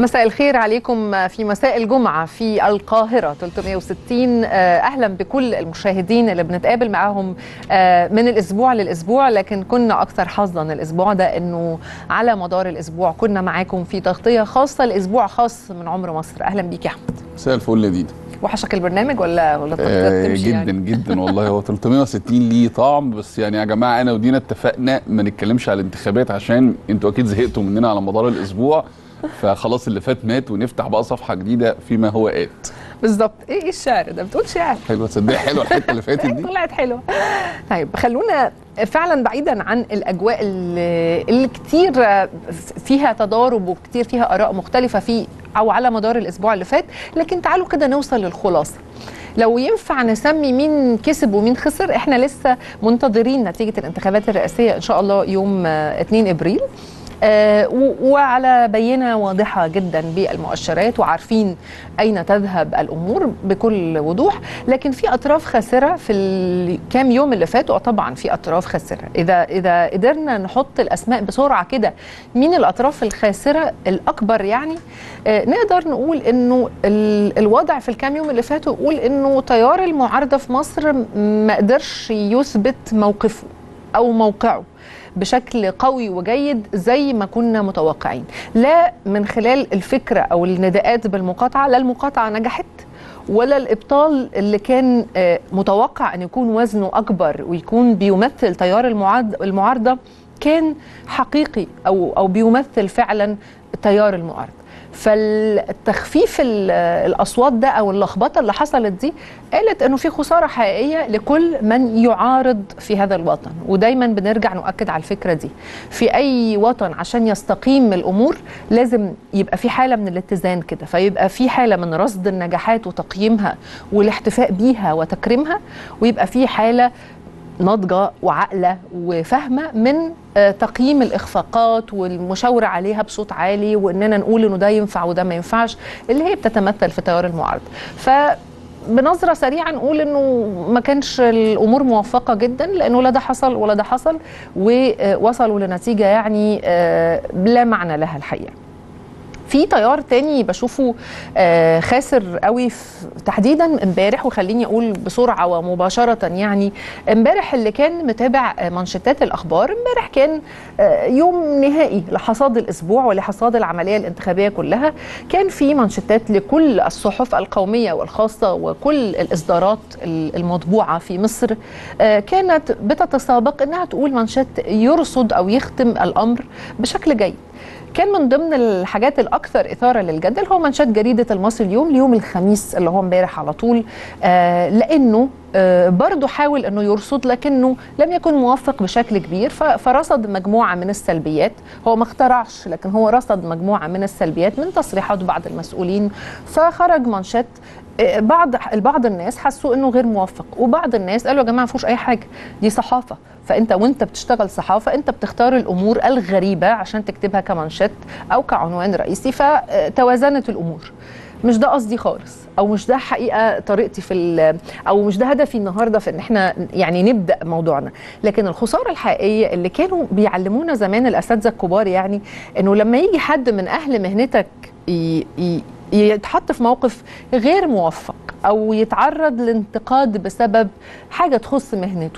مساء الخير عليكم في مساء الجمعة في القاهرة 360 أهلا بكل المشاهدين اللي بنتقابل معاهم من الأسبوع للأسبوع لكن كنا أكثر حظا الأسبوع ده أنه على مدار الأسبوع كنا معاكم في تغطية خاصة لأسبوع خاص من عمر مصر أهلا بيك يا أحمد مساء الفل يا دينا وحشك البرنامج ولا ولا آه جدا يعني؟ جدا والله هو 360 ليه طعم بس يعني يا جماعه انا ودينا اتفقنا ما نتكلمش على الانتخابات عشان انتوا اكيد زهقتوا مننا على مدار الاسبوع فخلاص اللي فات مات ونفتح بقى صفحه جديده فيما هو ات بالظبط ايه الشعر ده بتقول شعر حلوه تصدقي حلوه الحته اللي فاتت دي طلعت حلوه طيب خلونا فعلا بعيدا عن الاجواء اللي, اللي كتير فيها تضارب وكتير فيها اراء مختلفه في او على مدار الاسبوع اللي فات لكن تعالوا كده نوصل للخلاصه لو ينفع نسمي مين كسب ومين خسر احنا لسه منتظرين نتيجه الانتخابات الرئاسيه ان شاء الله يوم 2 ابريل آه وعلى بينه واضحه جدا بالمؤشرات وعارفين اين تذهب الامور بكل وضوح لكن في اطراف خاسره في الكام يوم اللي فاتوا طبعا في اطراف خاسره اذا اذا قدرنا نحط الاسماء بسرعه كده مين الاطراف الخاسره الاكبر يعني آه نقدر نقول انه الوضع في الكام يوم اللي فاتوا يقول انه تيار المعارضه في مصر ما قدرش يثبت موقفه او موقعه بشكل قوي وجيد زي ما كنا متوقعين لا من خلال الفكرة أو النداءات بالمقاطعة لا المقاطعة نجحت ولا الإبطال اللي كان متوقع أن يكون وزنه أكبر ويكون بيمثل تيار المعارضة كان حقيقي أو, أو بيمثل فعلا تيار المعارضة فالتخفيف الاصوات ده او اللخبطه اللي حصلت دي قالت انه في خساره حقيقيه لكل من يعارض في هذا الوطن ودايما بنرجع نؤكد على الفكره دي في اي وطن عشان يستقيم الامور لازم يبقى في حاله من الاتزان كده فيبقى في حاله من رصد النجاحات وتقييمها والاحتفاء بيها وتكريمها ويبقى في حاله ناضجه وعاقله وفاهمه من تقييم الاخفاقات والمشاوره عليها بصوت عالي واننا نقول انه ده ينفع وده ما ينفعش اللي هي بتتمثل في تيار المعارضه ف بنظره سريعه نقول انه ما كانش الامور موفقه جدا لانه لا ده حصل ولا ده حصل ووصلوا لنتيجه يعني لا معنى لها الحقيقه في تيار تاني بشوفه آه خاسر قوي تحديدا امبارح وخليني اقول بسرعه ومباشره يعني امبارح اللي كان متابع منشطات الاخبار امبارح كان آه يوم نهائي لحصاد الاسبوع ولحصاد العمليه الانتخابيه كلها كان في منشطات لكل الصحف القوميه والخاصه وكل الاصدارات المطبوعه في مصر آه كانت بتتسابق انها تقول منشط يرصد او يختم الامر بشكل جيد كان من ضمن الحاجات الاكثر اثاره للجدل هو منشات جريده المصري اليوم ليوم الخميس اللي هو امبارح على طول آه لانه آه برضه حاول انه يرصد لكنه لم يكن موفق بشكل كبير فرصد مجموعه من السلبيات هو ما اخترعش لكن هو رصد مجموعه من السلبيات من تصريحات بعض المسؤولين فخرج منشات بعض البعض الناس حسوا انه غير موفق وبعض الناس قالوا يا جماعه ما فيهوش اي حاجه دي صحافه فانت وانت بتشتغل صحافه انت بتختار الامور الغريبه عشان تكتبها كمانشيت او كعنوان رئيسي فتوازنت الامور مش ده قصدي خالص او مش ده حقيقه طريقتي في او مش ده هدفي النهارده في ان احنا يعني نبدا موضوعنا لكن الخساره الحقيقيه اللي كانوا بيعلمونا زمان الاساتذه الكبار يعني انه لما يجي حد من اهل مهنتك ي... ي... يتحط في موقف غير موفق او يتعرض لانتقاد بسبب حاجه تخص مهنته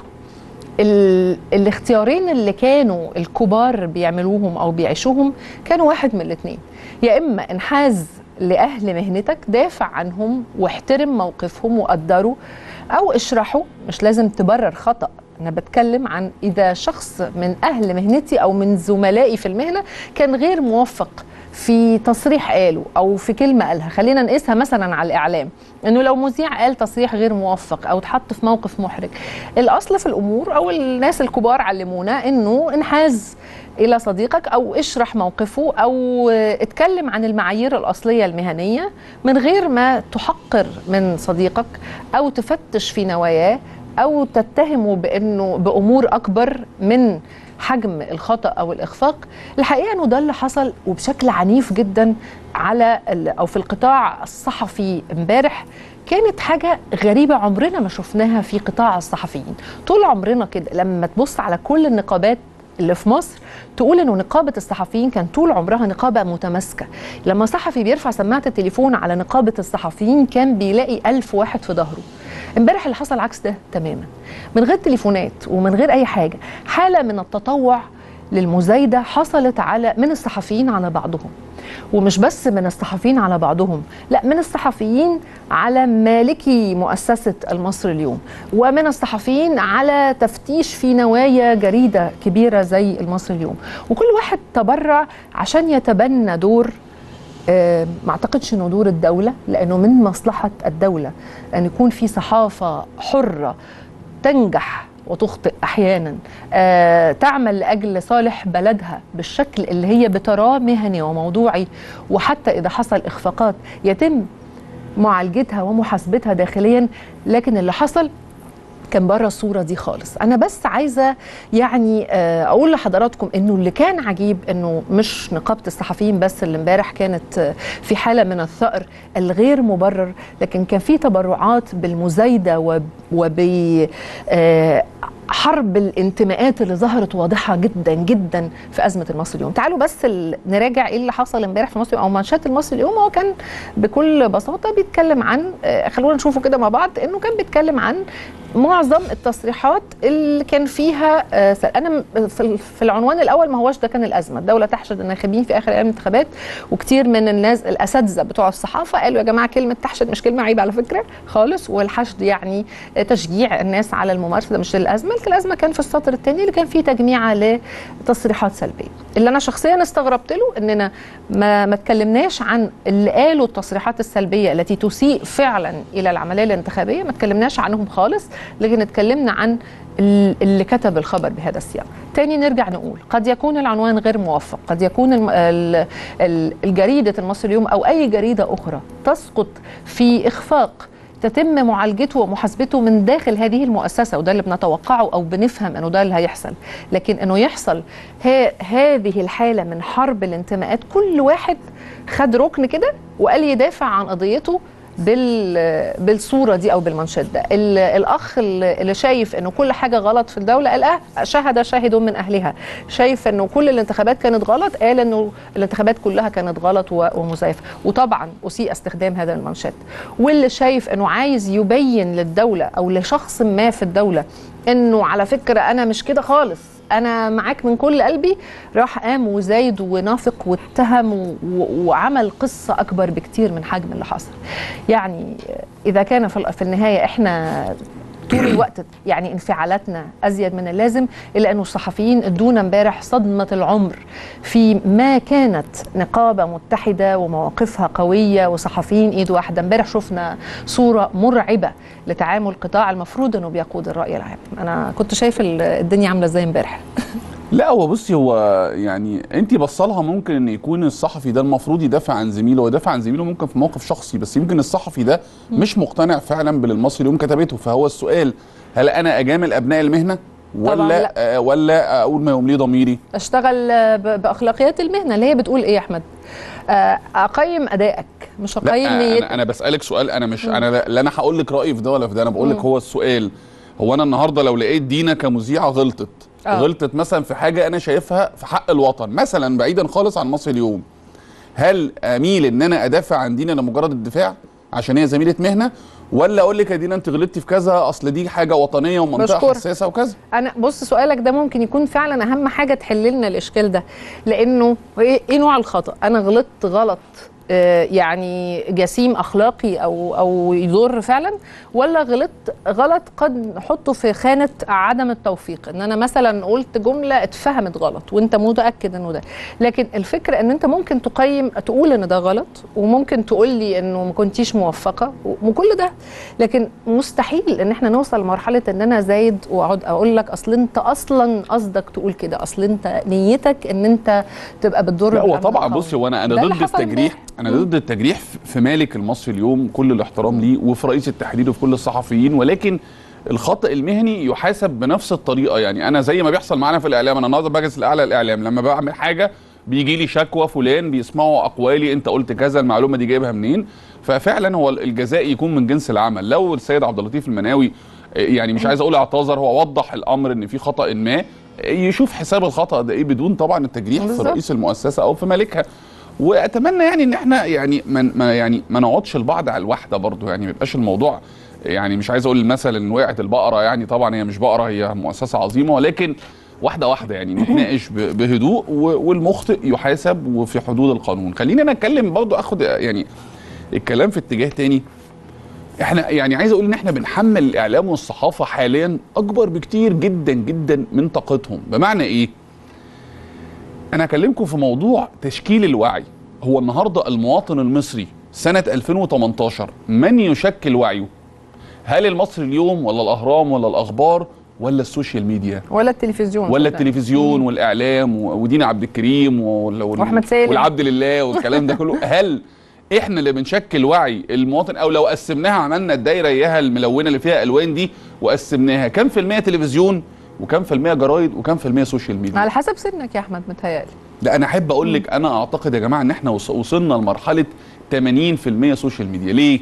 ال... الاختيارين اللي كانوا الكبار بيعملوهم او بيعيشوهم كانوا واحد من الاثنين يا اما انحاز لاهل مهنتك دافع عنهم واحترم موقفهم وقدره او اشرحه مش لازم تبرر خطا انا بتكلم عن اذا شخص من اهل مهنتي او من زملائي في المهنه كان غير موفق في تصريح قاله او في كلمه قالها خلينا نقيسها مثلا على الاعلام انه لو مذيع قال تصريح غير موفق او اتحط في موقف محرج الاصل في الامور او الناس الكبار علمونا انه انحاز الى صديقك او اشرح موقفه او اتكلم عن المعايير الاصليه المهنيه من غير ما تحقر من صديقك او تفتش في نواياه او تتهمه بانه بامور اكبر من حجم الخطا او الاخفاق الحقيقه انه ده اللي حصل وبشكل عنيف جدا على او في القطاع الصحفي امبارح كانت حاجة غريبة عمرنا ما شفناها في قطاع الصحفيين طول عمرنا كده لما تبص على كل النقابات اللي في مصر تقول انه نقابه الصحفيين كان طول عمرها نقابه متماسكه لما صحفي بيرفع سماعه التليفون على نقابه الصحفيين كان بيلاقي ألف واحد في ظهره امبارح اللي حصل عكس ده تماما من غير تليفونات ومن غير اي حاجه حاله من التطوع للمزايده حصلت على من الصحفيين على بعضهم ومش بس من الصحفيين على بعضهم لا من الصحفيين على مالكي مؤسسة المصري اليوم ومن الصحفيين على تفتيش في نوايا جريدة كبيرة زي المصري اليوم وكل واحد تبرع عشان يتبنى دور آه، ما اعتقدش انه دور الدوله لانه من مصلحه الدوله ان يكون في صحافه حره تنجح وتخطئ احيانا آه، تعمل لاجل صالح بلدها بالشكل اللي هي بتراه مهني وموضوعي وحتى اذا حصل اخفاقات يتم معالجتها ومحاسبتها داخليا لكن اللي حصل كان بره الصوره دي خالص انا بس عايزه يعني آه، اقول لحضراتكم انه اللي كان عجيب انه مش نقابه الصحفيين بس اللي امبارح كانت آه، في حاله من الثأر الغير مبرر لكن كان في تبرعات بالمزايده وب- وب آه، حرب الانتماءات اللي ظهرت واضحه جدا جدا في ازمه المصري اليوم تعالوا بس ال- نراجع ايه اللي حصل امبارح في المصري اليوم او مانشات المصري اليوم هو كان بكل بساطه بيتكلم عن آه، خلونا نشوفه كده مع بعض انه كان بيتكلم عن معظم التصريحات اللي كان فيها آه، سل- انا م- في ال- في العنوان الاول ما هوش ده كان الازمه الدوله تحشد الناخبين في اخر ايام الانتخابات وكتير من الناس الاساتذه بتوع الصحافه قالوا يا جماعه كلمه تحشد مش كلمه عيب على فكره خالص والحشد يعني آه، تشجيع الناس على الممارسه ده مش الازمه الازمه كان في السطر الثاني اللي كان فيه تجميعه لتصريحات سلبيه اللي انا شخصيا استغربت له اننا ما ما اتكلمناش عن اللي قالوا التصريحات السلبيه التي تسيء فعلا الى العمليه الانتخابيه ما اتكلمناش عنهم خالص لكن اتكلمنا عن ال- اللي كتب الخبر بهذا السياق تاني نرجع نقول قد يكون العنوان غير موفق قد يكون الم- ال- ال- الجريدة المصري اليوم أو أي جريدة أخرى تسقط في إخفاق تتم معالجته ومحاسبته من داخل هذه المؤسسة وده اللي بنتوقعه أو بنفهم أنه ده اللي هيحصل لكن أنه يحصل ها هذه الحالة من حرب الانتماءات كل واحد خد ركن كده وقال يدافع عن قضيته بال بالصوره دي او بالمنشد ده ال- الاخ اللي اللي شايف انه كل حاجه غلط في الدوله قال اه شهد شاهد من اهلها شايف انه كل الانتخابات كانت غلط قال انه الانتخابات كلها كانت غلط و- ومزيفه وطبعا اسيء استخدام هذا المنشد واللي شايف انه عايز يبين للدوله او لشخص ما في الدوله انه على فكره انا مش كده خالص انا معاك من كل قلبي راح قام وزايد ونافق واتهم و- و- وعمل قصه اكبر بكتير من حجم اللي حصل يعني اذا كان في ال- في النهايه احنا طول الوقت يعني انفعالاتنا ازيد من اللازم الا انه الصحفيين ادونا امبارح صدمه العمر في ما كانت نقابه متحده ومواقفها قويه وصحفيين ايد واحده امبارح شفنا صوره مرعبه لتعامل قطاع المفروض انه بيقود الراي العام انا كنت شايف ال- الدنيا عامله ازاي امبارح لا هو بصي هو يعني انت بصلها ممكن ان يكون الصحفي ده المفروض يدافع عن زميله ويدافع عن زميله ممكن في موقف شخصي بس يمكن الصحفي ده مش مقتنع فعلا باللي المصري اليوم كتبته فهو السؤال هل انا اجامل ابناء المهنه طبعاً ولا لا. آه ولا اقول ما يمليه ضميري اشتغل ب- باخلاقيات المهنه اللي هي بتقول ايه يا احمد آه، اقيم ادائك مش لا اقيم انا نيتك انا بسالك سؤال انا مش انا لا- لا انا هقول لك رايي في ده ولا في ده انا بقول لك هو السؤال هو انا النهارده لو لقيت دينا كمذيعه غلطت آه. غلطت مثلا في حاجه انا شايفها في حق الوطن مثلا بعيدا خالص عن مصر اليوم هل اميل ان انا ادافع عن دينا لمجرد الدفاع عشان هي زميله مهنه ولا اقول لك يا دينا انت غلطتي في كذا اصل دي حاجه وطنيه ومنطقه مشكور. حساسه وكذا انا بص سؤالك ده ممكن يكون فعلا اهم حاجه تحل لنا الاشكال ده لانه ايه إيه نوع الخطا انا غلطت غلط آه، يعني جسيم اخلاقي او او يضر فعلا ولا غلطت غلط قد نحطه في خانه عدم التوفيق ان انا مثلا قلت جمله اتفهمت غلط وانت متاكد انه ده لكن الفكره ان انت ممكن تقيم تقول ان ده غلط وممكن تقول لي انه ما كنتيش موفقه وكل ده لكن مستحيل ان احنا نوصل لمرحله ان انا زايد واقعد اقول لك اصل انت اصلا قصدك تقول كده اصل انت نيتك ان انت تبقى بتضر لا هو بالأمن طبعا القومي. بصي هو انا انا ده اللي ضد حصل التجريح امبارح. انا ضد التجريح في- في مالك المصري اليوم كل الاحترام ليه وفي رئيس التحرير وفي كل الصحفيين ولكن الخطا المهني يحاسب بنفس الطريقه يعني انا زي ما بيحصل معانا في الاعلام انا النهارده بجلس الاعلى الاعلام لما بعمل حاجه بيجي لي شكوى فلان بيسمعوا اقوالي انت قلت كذا المعلومه دي جايبها منين ففعلا هو الجزاء يكون من جنس العمل لو السيد عبد اللطيف المناوي يعني مش عايز اقول اعتذر هو وضح الامر ان في خطا ما يشوف حساب الخطا ده ايه بدون طبعا التجريح في بالظبط. رئيس المؤسسه او في مالكها واتمنى يعني ان احنا يعني ما ما يعني ما نقعدش البعض على الواحده برضو يعني ما يبقاش الموضوع يعني مش عايز اقول مثلا ان وقعت البقره يعني طبعا هي مش بقره هي مؤسسه عظيمه ولكن واحده واحده يعني نتناقش ب- بهدوء و- والمخطئ يحاسب وفي حدود القانون خلينا نتكلم برضو اخد يعني الكلام في اتجاه تاني احنا يعني عايز اقول ان احنا بنحمل الاعلام والصحافه حاليا اكبر بكتير جدا جدا من طاقتهم بمعنى ايه انا هكلمكم في موضوع تشكيل الوعي هو النهارده المواطن المصري سنه 2018 من يشكل وعيه هل المصري اليوم ولا الاهرام ولا الاخبار ولا السوشيال ميديا ولا التلفزيون ولا صدق. التلفزيون والاعلام و- ودينا عبد الكريم وال- وال- وأحمد سالم. والعبد لله والكلام ده كله هل احنا اللي بنشكل وعي المواطن او لو قسمناها عملنا الدايره اياها الملونه اللي فيها الوان دي وقسمناها كم في المية تلفزيون وكم في المية جرايد وكم في المية سوشيال ميديا على حسب سنك يا احمد متهيألي لا انا احب اقول لك انا اعتقد يا جماعه ان احنا وص- وصلنا لمرحله 80% سوشيال ميديا ليه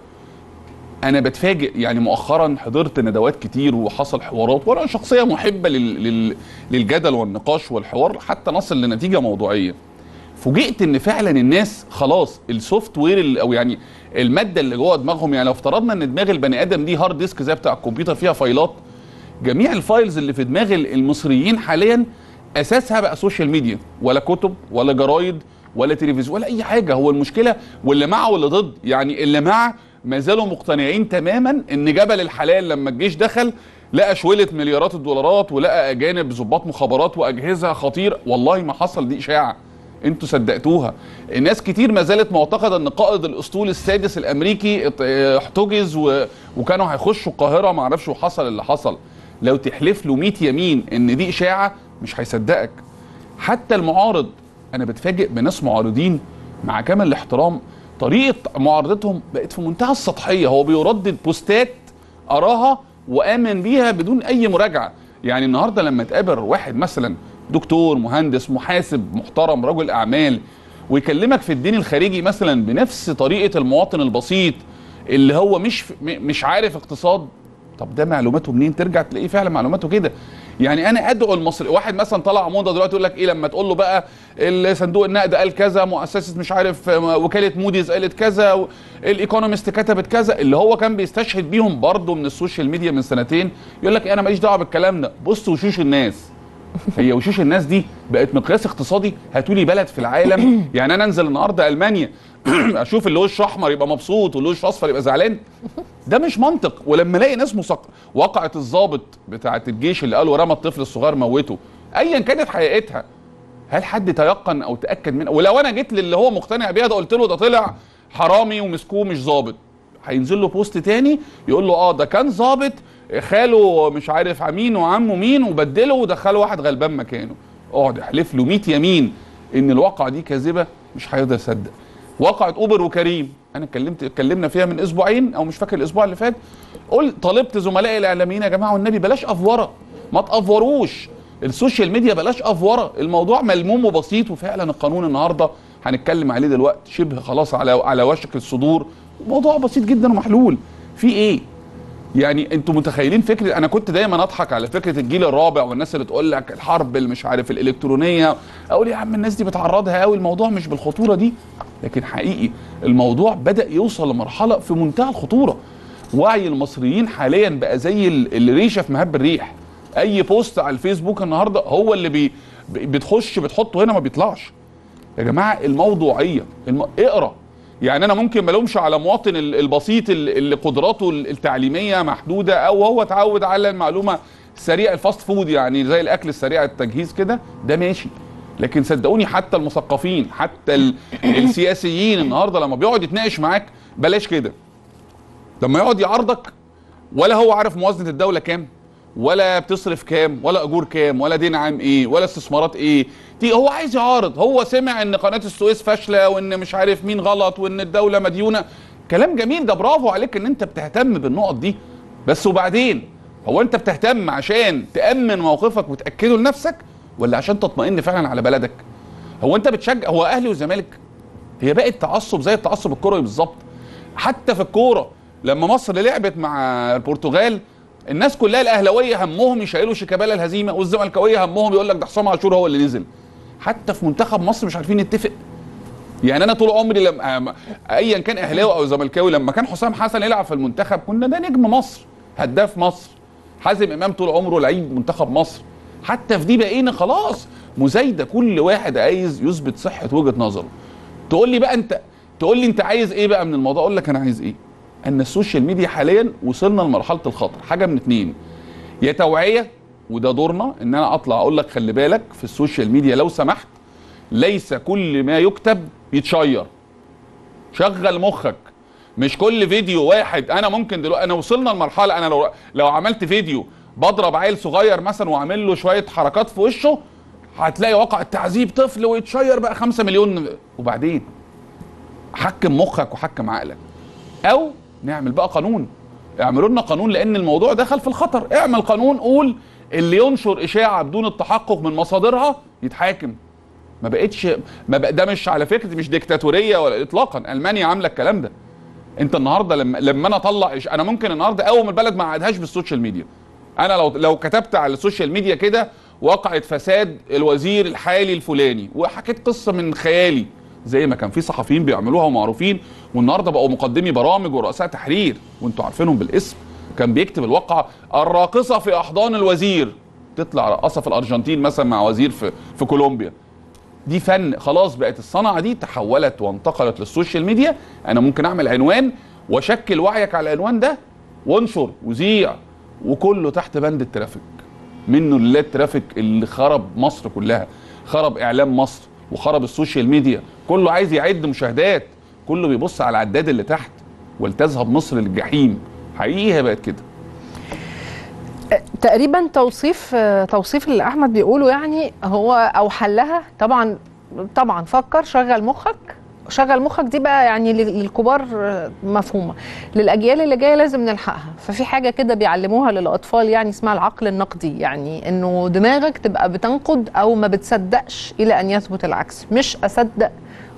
انا بتفاجئ يعني مؤخرا حضرت ندوات كتير وحصل حوارات وانا شخصيه محبه لل... لل... للجدل والنقاش والحوار حتى نصل لنتيجه موضوعيه فوجئت ان فعلا الناس خلاص السوفت وير ال- او يعني الماده اللي جوه دماغهم يعني لو افترضنا ان دماغ البني ادم دي هارد ديسك زي بتاع الكمبيوتر فيها فايلات جميع الفايلز اللي في دماغ ال- المصريين حاليا اساسها بقى سوشيال ميديا ولا كتب ولا جرايد ولا تلفزيون ولا اي حاجه هو المشكله واللي مع واللي ضد يعني اللي مع ما زالوا مقتنعين تماما ان جبل الحلال لما الجيش دخل لقى شويلة مليارات الدولارات ولقى اجانب ضباط مخابرات واجهزه خطيره والله ما حصل دي اشاعه انتوا صدقتوها الناس كتير ما زالت معتقده ان قائد الاسطول السادس الامريكي ات- اه احتجز و... وكانوا هيخشوا القاهره ما اعرفش وحصل اللي حصل لو تحلف له 100 يمين ان دي اشاعه مش هيصدقك حتى المعارض انا بتفاجئ بناس معارضين مع كامل الاحترام طريقه معارضتهم بقت في منتهى السطحيه هو بيردد بوستات اراها وامن بيها بدون اي مراجعه يعني النهارده لما تقابل واحد مثلا دكتور مهندس محاسب محترم رجل اعمال ويكلمك في الدين الخارجي مثلا بنفس طريقه المواطن البسيط اللي هو مش م- مش عارف اقتصاد طب ده معلوماته منين ترجع تلاقيه فعلا معلوماته كده يعني انا ادعو المصري واحد مثلا طلع موضه دلوقتي يقول لك ايه لما تقول له بقى صندوق النقد قال كذا مؤسسه مش عارف وكاله موديز قالت كذا الايكونومست كتبت كذا اللي هو كان بيستشهد بيهم برضه من السوشيال ميديا من سنتين يقول لك انا ماليش دعوه بالكلام ده بص وشوش الناس هي وشوش الناس دي بقت مقياس اقتصادي هاتوا لي بلد في العالم يعني انا انزل النهارده المانيا اشوف اللي وشه احمر يبقى مبسوط واللي وشه اصفر يبقى زعلان ده مش منطق ولما الاقي ناس مسق وقعت الضابط بتاعه الجيش اللي قالوا رمى الطفل الصغير موته ايا كانت حقيقتها هل حد تيقن او تاكد منها ولو انا جيت للي هو مقتنع بيها ده قلت له ده طلع حرامي ومسكوه مش ظابط هينزل له بوست تاني يقول له اه ده كان ظابط خاله مش عارف مين وعمه مين وبدله ودخله واحد غلبان مكانه اقعد احلف له 100 يمين ان الواقعه دي كاذبه مش هيقدر يصدق واقعه اوبر وكريم انا اتكلمت اتكلمنا فيها من اسبوعين او مش فاكر الاسبوع اللي فات قلت طالبت زملائي الاعلاميين يا جماعه والنبي بلاش افوره ما تافوروش السوشيال ميديا بلاش افوره الموضوع ملموم وبسيط وفعلا القانون النهارده هنتكلم عليه دلوقتي شبه خلاص على على وشك الصدور موضوع بسيط جدا ومحلول في ايه يعني انتوا متخيلين فكره انا كنت دايما اضحك على فكره الجيل الرابع والناس اللي تقول لك الحرب اللي مش عارف الالكترونيه اقول يا عم الناس دي بتعرضها قوي الموضوع مش بالخطوره دي لكن حقيقي الموضوع بدا يوصل لمرحله في منتهى الخطوره وعي المصريين حاليا بقى زي ال- الريشه في مهب الريح اي بوست على الفيسبوك النهارده هو اللي بي بتخش بتحطه هنا ما بيطلعش يا جماعه الموضوعيه الم... اقرا يعني انا ممكن ما الومش على مواطن ال- البسيط ال- اللي قدراته ال- التعليميه محدوده او هو اتعود على المعلومه السريع الفاست فود يعني زي الاكل السريع التجهيز كده ده ماشي لكن صدقوني حتى المثقفين حتى ال- السياسيين النهارده لما بيقعد يتناقش معاك بلاش كده لما يقعد يعارضك ولا هو عارف موازنه الدوله كام ولا بتصرف كام ولا اجور كام ولا دين عام ايه ولا استثمارات ايه تيجي هو عايز يعارض هو سمع ان قناه السويس فاشله وان مش عارف مين غلط وان الدوله مديونه كلام جميل ده برافو عليك ان انت بتهتم بالنقط دي بس وبعدين هو انت بتهتم عشان تامن موقفك وتاكده لنفسك ولا عشان تطمئن فعلا على بلدك هو انت بتشجع هو اهلي والزمالك هي بقت تعصب زي التعصب الكروي بالظبط حتى في الكوره لما مصر لعبت مع البرتغال الناس كلها الاهلاويه همهم يشيلوا شيكابالا الهزيمه والزملكاويه همهم يقول لك ده حسام عاشور هو اللي نزل حتى في منتخب مصر مش عارفين نتفق يعني انا طول عمري لما ايا كان اهلاوي او زملكاوي لما كان حسام حسن يلعب في المنتخب كنا ده نجم مصر هداف مصر حازم امام طول عمره لعيب منتخب مصر حتى في دي بقينا خلاص مزايده كل واحد عايز يثبت صحه وجهه نظره تقول لي بقى انت تقول لي انت عايز ايه بقى من الموضوع اقول لك انا عايز ايه ان السوشيال ميديا حاليا وصلنا لمرحله الخطر حاجه من اتنين يا توعيه وده دورنا ان انا اطلع اقول لك خلي بالك في السوشيال ميديا لو سمحت ليس كل ما يكتب يتشير شغل مخك مش كل فيديو واحد انا ممكن دلوقتي انا وصلنا لمرحله انا لو لو عملت فيديو بضرب عيل صغير مثلا وعامل له شويه حركات في وشه هتلاقي وقع التعذيب طفل ويتشير بقى 5 مليون وبعدين حكم مخك وحكم عقلك او نعمل بقى قانون اعملوا لنا قانون لان الموضوع دخل في الخطر اعمل قانون قول اللي ينشر اشاعه بدون التحقق من مصادرها يتحاكم ما بقتش ما بق... ده مش على فكره مش ديكتاتوريه ولا اطلاقا المانيا عامله الكلام ده انت النهارده لما لما انا اطلع إش... انا ممكن النهارده اقوم البلد ما اعدهاش بالسوشيال ميديا انا لو لو كتبت على السوشيال ميديا كده وقعت فساد الوزير الحالي الفلاني وحكيت قصه من خيالي زي ما كان في صحفيين بيعملوها ومعروفين والنهارده بقوا مقدمي برامج ورؤساء تحرير وانتوا عارفينهم بالاسم كان بيكتب الواقعه الراقصه في احضان الوزير تطلع رقاصه في الارجنتين مثلا مع وزير في في كولومبيا دي فن خلاص بقت الصنعه دي تحولت وانتقلت للسوشيال ميديا انا ممكن اعمل عنوان واشكل وعيك على العنوان ده وانشر وذيع وكله تحت بند الترافيك منه لله الترافيك اللي خرب مصر كلها خرب اعلام مصر وخرب السوشيال ميديا كله عايز يعد مشاهدات كله بيبص على العداد اللي تحت ولتذهب مصر للجحيم حقيقي هي بقت كده تقريبا توصيف توصيف اللي احمد بيقوله يعني هو او حلها طبعا طبعا فكر شغل مخك شغل مخك دي بقى يعني للكبار مفهومه للاجيال اللي جايه لازم نلحقها ففي حاجه كده بيعلموها للاطفال يعني اسمها العقل النقدي يعني انه دماغك تبقى بتنقد او ما بتصدقش الى ان يثبت العكس مش اصدق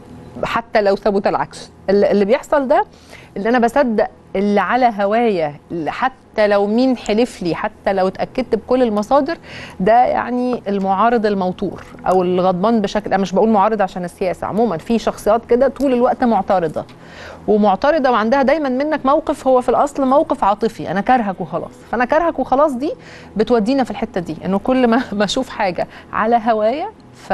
حتى لو ثبت العكس اللي بيحصل ده اللي انا بصدق اللي على هوايا اللي حتى لو مين حلف لي حتى لو اتاكدت بكل المصادر ده يعني المعارض الموتور او الغضبان بشكل انا مش بقول معارض عشان السياسه عموما في شخصيات كده طول الوقت معترضه ومعترضه وعندها دايما منك موقف هو في الاصل موقف عاطفي انا كارهك وخلاص فانا كارهك وخلاص دي بتودينا في الحته دي انه كل ما بشوف حاجه على هوايا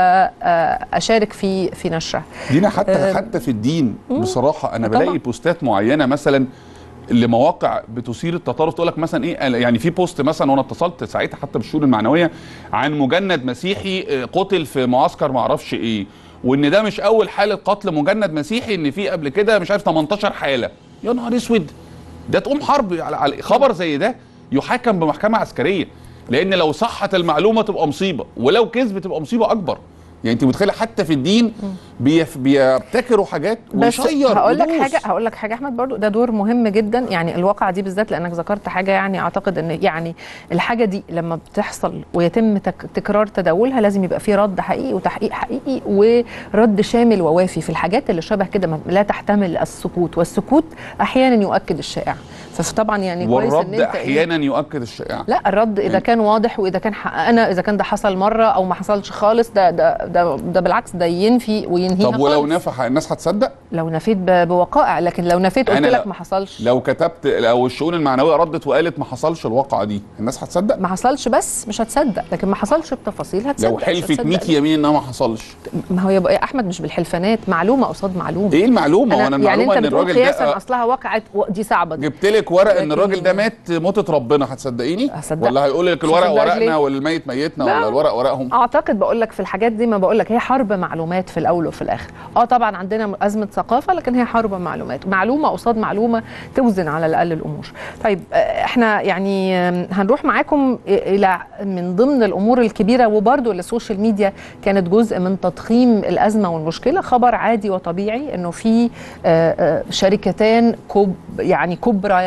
فاشارك في في نشرها دينا حتى أه حتى في الدين بصراحه انا بلاقي بوستات معينه مثلا لمواقع بتثير التطرف تقول لك مثلا ايه يعني في بوست مثلا وانا اتصلت ساعتها حتى بالشؤون المعنويه عن مجند مسيحي قتل في معسكر ما اعرفش ايه وان ده مش اول حاله قتل مجند مسيحي ان في قبل كده مش عارف 18 حاله يا نهار اسود ده تقوم حرب على خبر زي ده يحاكم بمحكمه عسكريه لان لو صحت المعلومه تبقى مصيبه ولو كذب تبقى مصيبه اكبر يعني انت متخيله حتى في الدين بيف بيبتكروا حاجات بس ويشير هقول لك ودوس. حاجه هقول لك حاجه احمد برضو ده دور مهم جدا يعني الواقعه دي بالذات لانك ذكرت حاجه يعني اعتقد ان يعني الحاجه دي لما بتحصل ويتم تك تكرار تداولها لازم يبقى في رد حقيقي وتحقيق حقيقي ورد شامل ووافي في الحاجات اللي شبه كده ما- لا تحتمل السكوت والسكوت احيانا يؤكد الشائع فطبعا يعني كويس ان والرد انت إيه؟ احيانا يؤكد الشائعه لا الرد اذا يعني- كان واضح واذا كان حققنا اذا كان ده حصل مره او ما حصلش خالص ده ده ده, ده بالعكس ده ينفي وينهيها طب ولو خالص. نفح الناس هتصدق لو نفيت ب- بوقائع لكن لو نفيت قلت أنا لك لو- ما حصلش لو كتبت لو الشؤون المعنويه ردت وقالت ما حصلش الواقعه دي الناس هتصدق ما حصلش بس مش هتصدق لكن ما حصلش بتفاصيل هتصدق لو مش حلفت هتصدق. 100 يمين انها ما حصلش ما هو يبقى يا احمد مش بالحلفانات معلومه قصاد معلومه ايه المعلومه وانا أنا يعني المعلومه انت ان بتقول الراجل قياسا ده اصلها وقعت و- دي صعبه دي جبت لك ورق ان لكن- الراجل ده مات موتة ربنا هتصدقيني هصدق. ولا هيقول لك مش الورق هصدقك ورقنا ليه؟ والميت ميتنا لا. ولا الورق ورقهم اعتقد بقول لك في الحاجات دي ما بقول لك هي حرب معلومات في الاول وفي الاخر اه طبعا عندنا ازمه ثقافه لكن هي حرب معلومات معلومه قصاد معلومه توزن على الاقل الامور طيب آه، احنا يعني آم، هنروح معاكم الى من ضمن الامور الكبيره وبرضه اللي السوشيال ميديا كانت جزء من تضخيم الازمه والمشكله خبر عادي وطبيعي انه في آه، آه، شركتان كب يعني كبرى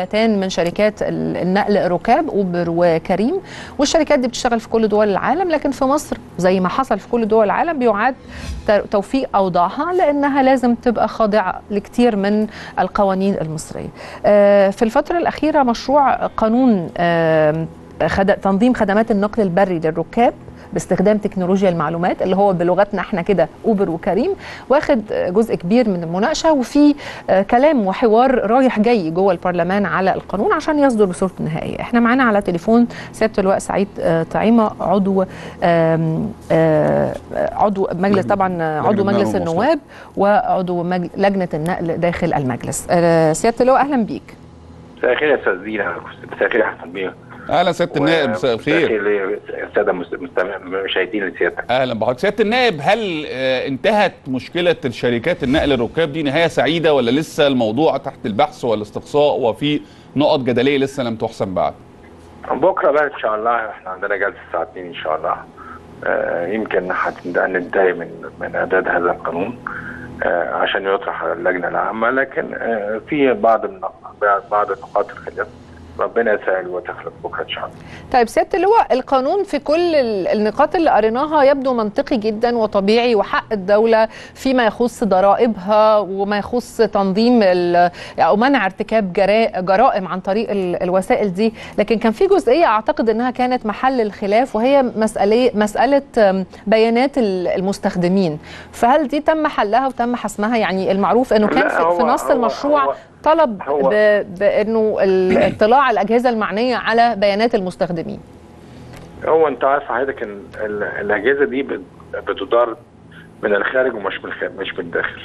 شركتان من شركات النقل الركاب اوبر وكريم والشركات دي بتشتغل في كل دول العالم لكن في مصر زي ما حصل في كل دول العالم بيعاد توفيق اوضاعها لانها لازم تبقى خاضعه لكثير من القوانين المصريه. في الفتره الاخيره مشروع قانون تنظيم خدمات النقل البري للركاب باستخدام تكنولوجيا المعلومات اللي هو بلغتنا احنا كده اوبر وكريم واخد جزء كبير من المناقشه وفي كلام وحوار رايح جاي جوه البرلمان على القانون عشان يصدر بصورته النهائيه احنا معانا على تليفون سياده اللواء سعيد طعيمه عضو عضو مجلس طبعا عضو مجلس النواب وعضو لجنه النقل داخل المجلس سياده اللواء اهلا بيك مساء الخير يا استاذ زينه مساء الخير يا احمد بيه اهلا سياده النائب مساء الخير الساده مشاهدين لسيادتك اهلا بحضرتك سياده النائب هل انتهت مشكله الشركات النقل الركاب دي نهايه سعيده ولا لسه الموضوع تحت البحث والاستقصاء وفي نقط جدليه لسه لم تحسم بعد؟ بكره بقى ان شاء الله احنا عندنا جلسه الساعه 2 ان شاء الله آه يمكن ننتهي من من اعداد هذا القانون آه عشان يطرح على اللجنه العامه لكن آه في بعض بعض نقاط الخلاف ربنا يسهل وتخلق بكره ان شاء الله. طيب سياده اللواء القانون في كل النقاط اللي قريناها يبدو منطقي جدا وطبيعي وحق الدوله فيما يخص ضرائبها وما يخص تنظيم او منع ارتكاب جرائم عن طريق الوسائل دي، لكن كان في جزئيه اعتقد انها كانت محل الخلاف وهي مساله مساله بيانات المستخدمين، فهل دي تم حلها وتم حسمها؟ يعني المعروف انه كان في, في نص المشروع هو طلب بانه الاطلاع على الاجهزه المعنيه على بيانات المستخدمين هو انت عارف حضرتك ان الاجهزه دي بتدار من الخارج ومش من الخارج مش من الداخل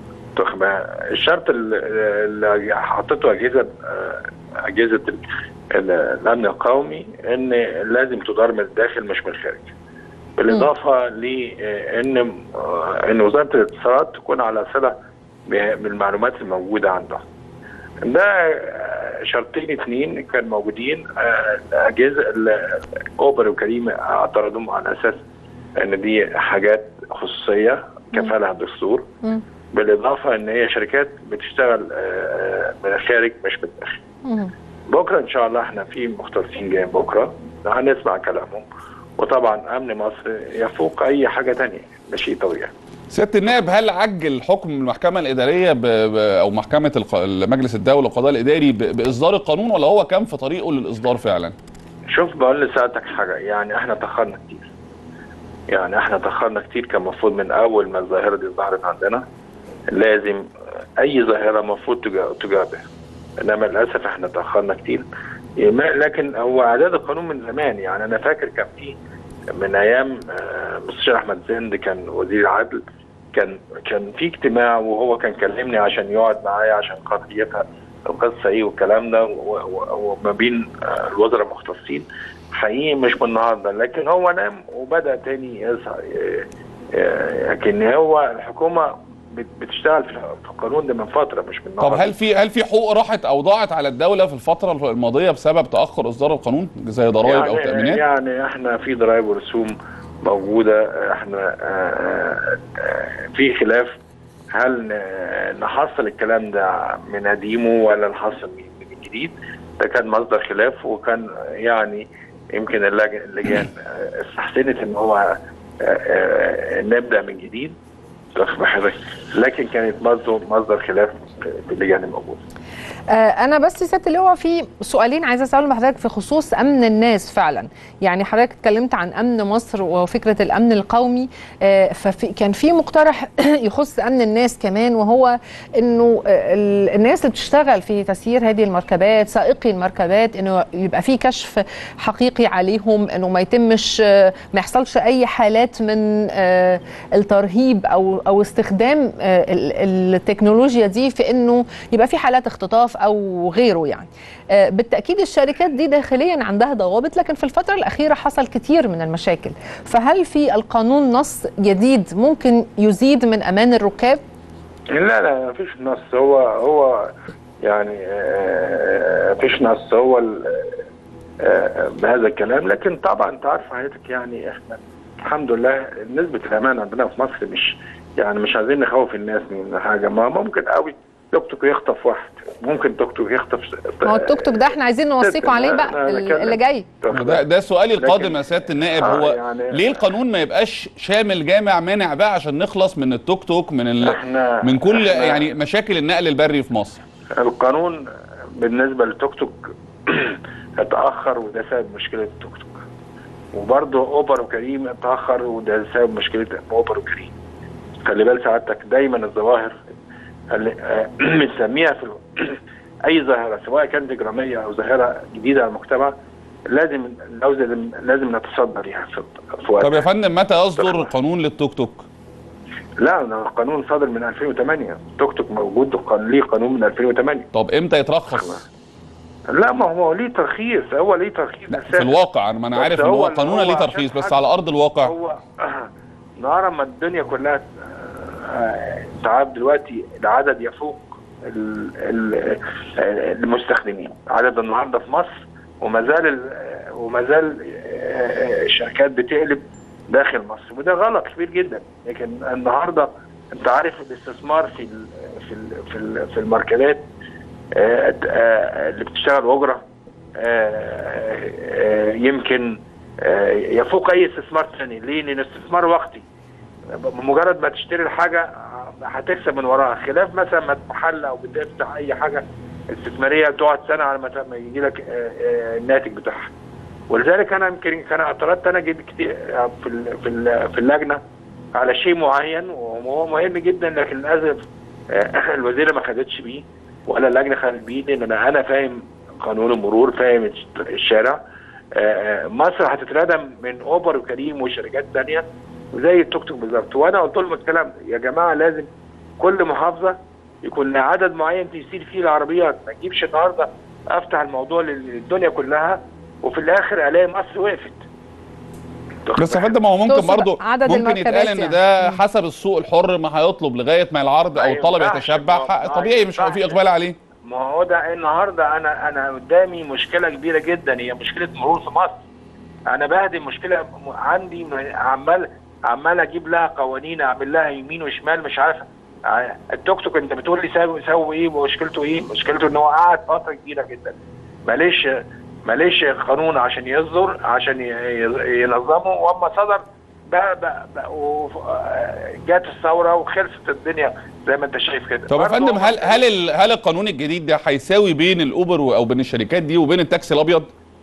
الشرط اللي حطته اجهزه اجهزه الامن القومي ان لازم تدار من الداخل مش من الخارج بالاضافه لان ان وزاره الاتصالات تكون على صله بالمعلومات الموجوده عندها ده شرطين اثنين كان موجودين اجهزه اوبر وكريم اعترضوا على اساس ان دي حاجات خصوصيه كفلها الدستور بالاضافه ان هي شركات بتشتغل من الخارج مش من الداخل بكره ان شاء الله احنا في مختصين جايين بكره هنسمع كلامهم وطبعا امن مصر يفوق اي حاجه ثانيه ده شيء طبيعي سياده النائب هل عجل حكم المحكمه الاداريه ب... ب... او محكمه الق... مجلس الدوله القضاء الاداري ب... باصدار القانون ولا هو كان في طريقه للاصدار فعلا؟ شوف بقول لسيادتك حاجه يعني احنا تاخرنا كتير يعني احنا تاخرنا كتير كان المفروض من اول ما الظاهره دي ظهرت عندنا لازم اي ظاهره المفروض تجابه انما للاسف احنا تاخرنا كتير لكن هو اعداد القانون من زمان يعني انا فاكر كان في من ايام مستشار احمد زند كان وزير العدل كان كان في اجتماع وهو كان كلمني عشان يقعد معايا عشان خاطر يفهم القصه ايه والكلام ده وما بين الوزراء المختصين حقيقي مش من النهارده لكن هو نام وبدا تاني يظهر لكن هو الحكومه بتشتغل في القانون ده من فتره مش من النهارده طب هل في هل في حقوق راحت او ضاعت على الدوله في الفتره الماضيه بسبب تاخر اصدار القانون زي ضرائب يعني او تامينات؟ يعني احنا في ضرائب ورسوم موجوده احنا في خلاف هل نحصل الكلام ده من قديمه ولا نحصل من الجديد ده كان مصدر خلاف وكان يعني يمكن اللجان استحسنت ان هو نبدا من جديد لكن كانت مصدر مصدر خلاف في اللجان الموجوده انا بس سياده اللواء في سؤالين عايزه اسالهم لحضرتك في خصوص امن الناس فعلا يعني حضرتك اتكلمت عن امن مصر وفكره الامن القومي فكان في مقترح يخص امن الناس كمان وهو انه الناس اللي بتشتغل في تسيير هذه المركبات سائقي المركبات انه يبقى في كشف حقيقي عليهم انه ما يتمش ما يحصلش اي حالات من الترهيب او او استخدام التكنولوجيا دي في انه يبقى في حالات اختطاف او غيره يعني بالتاكيد الشركات دي داخليا عندها ضوابط لكن في الفتره الاخيره حصل كتير من المشاكل فهل في القانون نص جديد ممكن يزيد من امان الركاب لا لا ما فيش نص هو هو يعني ما فيش نص هو بهذا الكلام لكن طبعا انت عارف حضرتك يعني احنا الحمد لله نسبه الامان عندنا في مصر مش يعني مش عايزين نخوف الناس من حاجه ما ممكن قوي توك توك يخطف واحد ممكن توك توك يخطف ما هو التوك توك ده احنا عايزين نوصيكم عليه بقى اللي جاي ده ده سؤالي القادم يا سياده النائب آه هو يعني ليه القانون ما يبقاش شامل جامع مانع بقى عشان نخلص من التوك توك من ال... احنا من كل احنا يعني مشاكل النقل البري في مصر القانون بالنسبه للتوك توك اتاخر وده سبب مشكله التوك توك وبرضه اوبر وكريم اتاخر وده سبب مشكله اوبر وكريم خلي بال سعادتك دايما الظواهر اللي آه، بنسميها في ال- اي ظاهره سواء كانت اجراميه او ظاهره جديده على المجتمع لازم لازم لازم نتصدى ليها في في وقتها. طب يا فندم متى يصدر قانون للتوك توك لا ده القانون صادر من 2008 توك توك موجود وقان- ليه قانون من 2008 طب امتى يترخص لا ما هو ليه ترخيص هو ليه ترخيص لا في أساسي. الواقع انا ما انا بس عارف ان هو هو اللي قانون هو ليه عشان ترخيص بس حد- على ارض الواقع هو نهار ما الدنيا كلها آه، تعب دلوقتي العدد يفوق ال- ال- المستخدمين عدد النهارده في مصر وما زال ال- وما زال آه، الشركات بتقلب داخل مصر وده غلط كبير جدا لكن النهارده انت عارف الاستثمار في ال في ال في, ال في الماركتات آه، آه، اللي بتشتغل اجره آه، آه، يمكن آه، يفوق اي استثمار ثاني ليه؟ لان الاستثمار وقتي بمجرد ما تشتري الحاجه هتكسب من وراها خلاف مثلا ما محل او بتفتح اي حاجه استثماريه تقعد سنه على ما ما يجي لك آه، آه، الناتج بتاعها ولذلك انا يمكن كان اعترضت انا جد كتير آه، في ال- في ال- في اللجنه على شيء معين وهو مهم جدا لكن للاسف آه، الوزيره ما خدتش بيه ولا اللجنه خدت بيه لان انا انا فاهم قانون المرور فاهم الشارع آه، آه، مصر هتتردم من اوبر وكريم وشركات ثانيه زي التوك توك بالظبط وانا قلت لهم الكلام ده، يا جماعه لازم كل محافظه يكون لها عدد معين تسير فيه العربيات ما تجيبش النهارده افتح الموضوع للدنيا كلها وفي الاخر الاقي مصر وقفت بس يا فندم ما هو ممكن تقصد برضه عدد ممكن المركبات يتقال ان يعني. ده حسب السوق الحر ما هيطلب لغايه ما العرض او ما الطلب ينفعش، يتشبع ما- ما طبيعي مش هيبقى في ينفعش. اقبال عليه ما هو ده النهارده انا انا قدامي مشكله كبيره جدا هي مشكله مرور في مصر انا بهدم مشكله م- عندي م- عمال عمال اجيب لها قوانين اعمل لها يمين وشمال مش عارف ع- التوك توك انت بتقول لي سوي سوي ايه ومشكلته ايه؟ مشكلته ان هو قعد فتره كبيره جدا ماليش ماليش قانون عشان يصدر عشان ي- ي- ينظمه واما صدر بقى بقى بقى وف- آه، جت الثوره وخلصت الدنيا زي ما انت شايف كده طب يا برضه فندم هم- هل هل ال- هل القانون الجديد ده هيساوي بين الاوبر و- او بين الشركات دي وبين التاكسي الابيض؟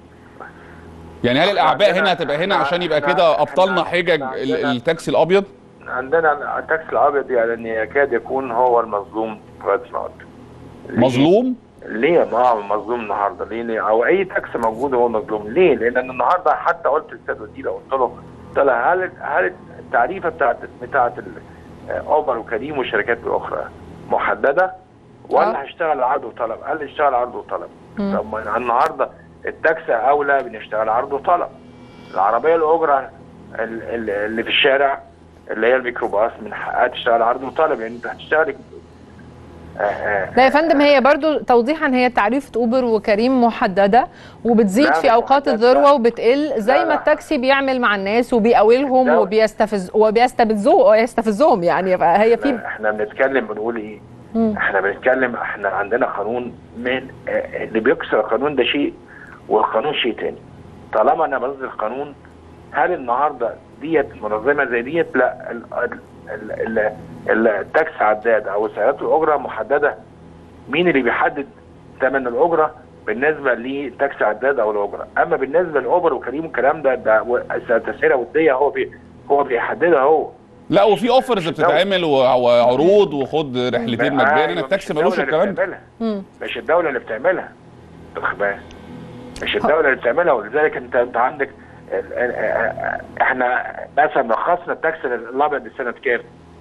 يعني هل الاعباء عندنا- هنا هتبقى هنا إحنا- عشان يبقى إحنا- كده ابطلنا إحنا- حجج إحنا ال- عندنا- التاكسي الابيض؟ عندنا التاكسي الابيض يعني ان يكاد يكون هو المظلوم لغايه النهارده ليه؟ مظلوم؟ ليه ما هو مظلوم النهارده ليه, ليه او اي تاكسي موجود هو مظلوم ليه لان أنا النهارده حتى قلت للسيد الوزير قلت له قلت له هل هل التعريفه بتاعت بتاعت ال- اوبر وكريم والشركات الاخرى محدده آه. ولا هيشتغل عرض وطلب قال لي اشتغل عرض وطلب مم. طب ما النهارده التاكسي اولى بنشتغل عرض وطلب العربيه الاجره ال- ال- اللي في الشارع اللي هي الميكروباص من حقها تشتغل عرض وطلب يعني انت هتشتغل آه، آه، لا يا فندم هي برضو توضيحا هي تعريفة اوبر وكريم محددة وبتزيد لا، في مش اوقات محددة. الذروة وبتقل زي لا، ما لا. التاكسي بيعمل مع الناس وبيقاولهم الدولة. وبيستفز وبيستفزوه ويستفزهم يعني هي في احنا احنا بنتكلم بنقول ايه مم. احنا بنتكلم احنا عندنا قانون من اه، اللي بيكسر القانون ده شيء والقانون شيء تاني طالما انا بنزل قانون هل النهارده ديت منظمه زي ديت لا ال- ال- ال- ال- ال- التاكس عداد او سيارات الاجره محدده مين اللي بيحدد ثمن الاجره بالنسبه لتاكسي عداد او الاجره اما بالنسبه لاوبر وكريم والكلام ده ده و- تسعيره وديه هو بي هو بيحددها هو لا وفي اوفرز مش الدولة. بتتعمل و- وعروض وخد رحلتين ما- مجانا أيوة، التاكسي مش ملوش الدولة اللي الكلام ده بتعملها. مم. مش الدوله اللي بتعملها واخد بالك؟ مش الدوله اللي بتعملها ولذلك انت انت عندك ال- ال- ال- احنا مثلا رخصنا التاكسي الابيض سنه كام؟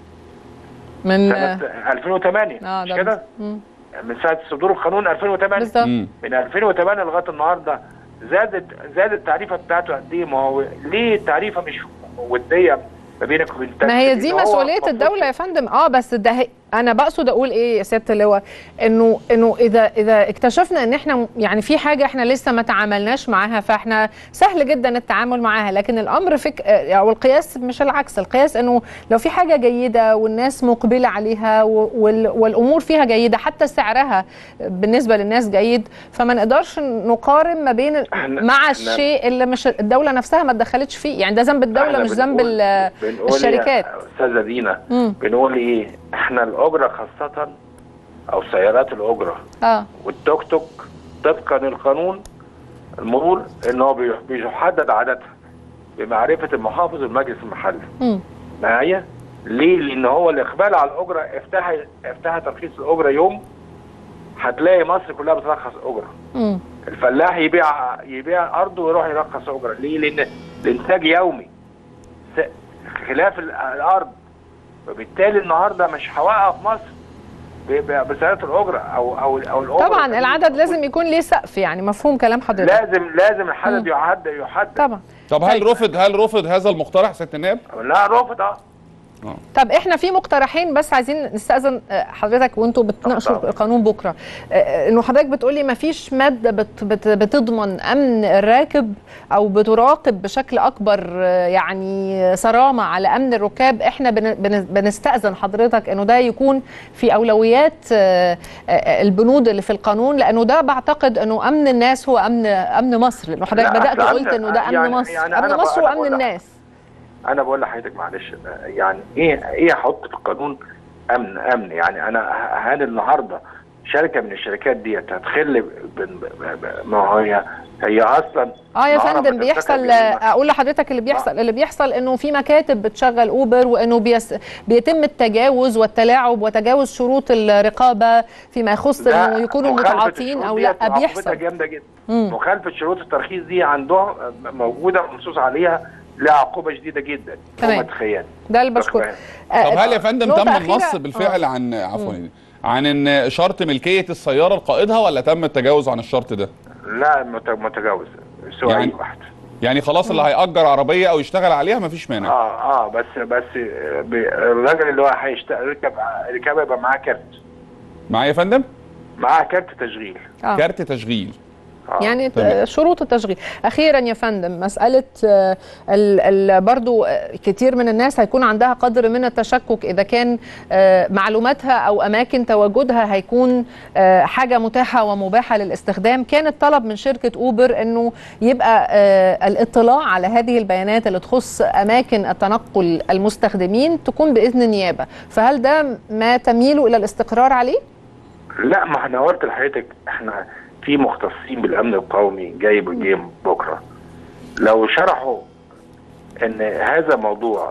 من سنه 2008 اه مش ده كده؟ مم. من ساعه صدور القانون 2008 بالظبط مم. من 2008 لغايه النهارده زادت زادت التعريفه بتاعته قد ايه؟ ما هو ليه التعريفه مش وديه ما بينك وبين ما هي التاكسي؟ دي لأن هو مسؤوليه المفروض الدوله يا فندم اه بس ده هي انا بقصد اقول ايه يا سياده اللواء انه انه اذا اذا اكتشفنا ان احنا يعني في حاجه احنا لسه ما تعاملناش معاها فاحنا سهل جدا التعامل معاها لكن الامر فك او القياس مش العكس القياس انه لو في حاجه جيده والناس مقبله عليها و- وال- والامور فيها جيده حتى سعرها بالنسبه للناس جيد فما نقدرش نقارن ما بين إحنا- مع إحنا- الشيء اللي مش الدوله نفسها ما اتدخلتش فيه يعني ده ذنب الدوله إحنا مش ذنب بنقول- ال- بنقول يا الشركات استاذه دينا مم. بنقول ايه احنا الاجره خاصه او سيارات الاجره اه والتوك توك طبقا للقانون المرور ان هو بي- بيحدد عددها بمعرفه المحافظ والمجلس المحلي مم. معايا ليه لان هو الاقبال على الاجره افتح افتح ترخيص الاجره يوم هتلاقي مصر كلها بترخص اجره مم. الفلاح يبيع يبيع ارضه ويروح يرخص اجره ليه لان الانتاج يومي س- خلاف ال- الارض وبالتالي النهارده مش هوقف مصر ب- ب- بسيارات الاجره او او او الاجره طبعا العدد لازم يكون ليه سقف يعني مفهوم كلام حضرتك لازم لازم الحدد مم. يحدد يحدد طبعا طب هل طيب. رفض هل رفض هذا المقترح سياده النائب؟ لا رافض اه طب احنا في مقترحين بس عايزين نستاذن آه، حضرتك وانتوا بتناقشوا طبعا. القانون بكره آه، انه حضرتك بتقولي ما فيش ماده بت بت بتضمن امن الراكب او بتراقب بشكل اكبر آه، يعني صرامه على امن الركاب احنا بن بن بنستاذن حضرتك انه ده يكون في اولويات آه، آه، البنود اللي في القانون لانه ده بعتقد انه امن الناس هو امن امن مصر لانه حضرتك لا، بدات أصل قلت أمن- انه ده امن يعني- مصر يعني امن أنا مصر بقول- وامن بقول لك- الناس انا بقول لحضرتك معلش يعني ايه ايه احط في القانون امن امن يعني انا ه- هل النهارده شركه من الشركات ديت هتخل ب- ب- ب- ما هي هي اصلا اه يا نهارها فندم ما بيحصل ترتكب جريمة. اقول لحضرتك اللي بيحصل اللي بيحصل انه في مكاتب بتشغل اوبر وانه بيس بيتم التجاوز والتلاعب وتجاوز شروط الرقابه فيما يخص لا، انه يكونوا مخالفة متعاطين الشروط او ديت لا عقوبتها بيحصل جامده جدا مم. مخالفه شروط الترخيص دي عندهم موجوده منصوص عليها لها عقوبه شديده جدا تمام. فوق تخيل ده اللي بشكره طب هل يا فندم نقطة تم أخيرة- النص بالفعل آه. عن عفوا عن ان شرط ملكيه السياره لقائدها ولا تم التجاوز عن الشرط ده؟ لا مت- متجاوز سواعي يعني- واحد يعني خلاص اللي هيأجر عربيه او يشتغل عليها مفيش مانع اه اه بس بس ب- الراجل اللي هو هيشتغل يركب ركابه يبقى معاه كارت معايا يا فندم؟ معاه كارت تشغيل آه. كارت تشغيل آه. يعني تمام. شروط التشغيل اخيرا يا فندم مساله آه، ال ال برضو آه، كتير من الناس هيكون عندها قدر من التشكك اذا كان آه، معلوماتها او اماكن تواجدها هيكون آه، حاجه متاحه ومباحه للاستخدام كان الطلب من شركه اوبر انه يبقى آه، الاطلاع على هذه البيانات اللي تخص اماكن التنقل المستخدمين تكون باذن النيابه فهل ده ما تميلوا الى الاستقرار عليه لا ما احنا قلت لحضرتك احنا في مختصين بالامن القومي جاي جاي بكره لو شرحوا ان هذا موضوع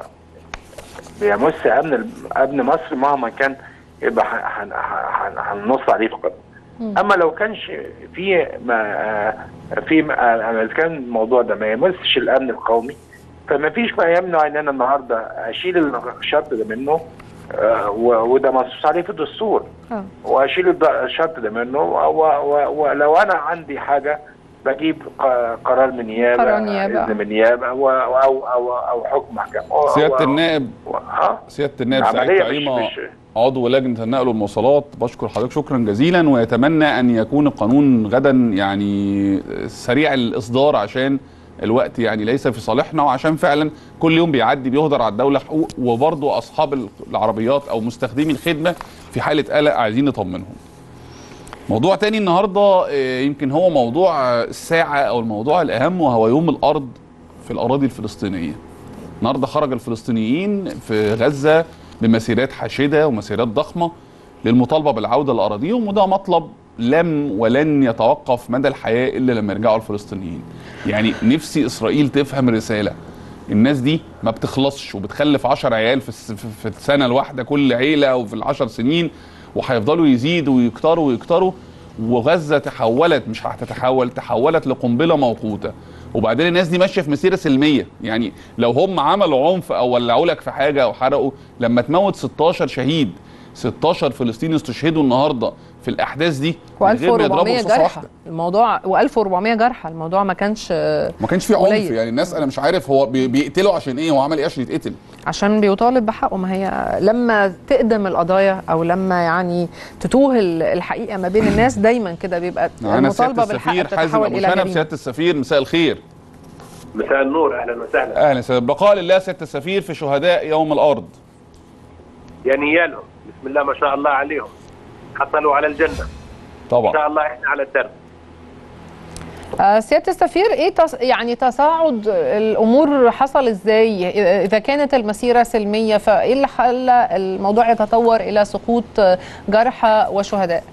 بيمس امن ال- امن مصر مهما كان يبقى ح- هن- هن- هننص عليه في القانون اما لو كانش في ما آه، في ما- آه، اذا كان الموضوع ده ما يمسش الامن القومي فما فيش ما يمنع ان انا النهارده اشيل الشرط ده منه آه، و- وده منصوص عليه في الدستور اه واشيل الض- الشرط ده منه و- و- ولو انا عندي حاجه بجيب ق- قرار من نيابه قرار نيابة. اذن من نيابه و- او او او حكم محكمه و- سياده و- النائب و- اه سياده النائب سعيد العملية مش- طعيمه مش- عضو لجنه النقل والمواصلات بشكر حضرتك شكرا جزيلا ويتمنى ان يكون القانون غدا يعني سريع الاصدار عشان الوقت يعني ليس في صالحنا وعشان فعلا كل يوم بيعدي بيهدر على الدوله حقوق وبرضه اصحاب العربيات او مستخدمي الخدمه في حاله قلق عايزين نطمنهم. موضوع تاني النهارده آه، يمكن هو موضوع آه، الساعه او الموضوع الاهم وهو يوم الارض في الاراضي الفلسطينيه. النهارده خرج الفلسطينيين في غزه بمسيرات حاشده ومسيرات ضخمه للمطالبه بالعوده لاراضيهم وده مطلب لم ولن يتوقف مدى الحياه الا لما يرجعوا الفلسطينيين. يعني نفسي اسرائيل تفهم رساله الناس دي ما بتخلصش وبتخلف 10 عيال في الس- في- في السنه الواحده كل عيله او في العشر سنين وهيفضلوا يزيدوا ويكتروا ويكتروا وغزه تحولت مش هتتحول تحولت لقنبله موقوته وبعدين الناس دي ماشيه في مسيره سلميه يعني لو هم عملوا عنف او ولعوا لك في حاجه او حرقوا لما تموت 16 شهيد 16 فلسطيني استشهدوا النهارده في الاحداث دي من غير ما يضربوا و1400 رصاصه جرحى واحده الموضوع و1400 جرحى الموضوع ما كانش ما كانش في عنف قليل. يعني الناس انا مش عارف هو بي- بيقتله عشان ايه هو عمل ايه عشان يتقتل عشان بيطالب بحقه ما هي لما تقدم القضايا او لما يعني تتوه ال- الحقيقه ما بين الناس دايما كده بيبقى معانا سياده المطالبه بالحق السفير حازم تتحول ابو الى شنب جريمه سياده السفير مساء الخير مساء النور اهلا وسهلا اهلا سياده بقاء لله سياده السفير في شهداء يوم الارض يا نيالهم بسم الله ما شاء الله عليهم حصلوا على الجنه ان طبعا شاء الله احنا على الدرب آه، سياده السفير ايه تص... يعني تصاعد الامور حصل ازاي اذا كانت المسيره سلميه فايه اللي خلى الموضوع يتطور الى سقوط جرحى وشهداء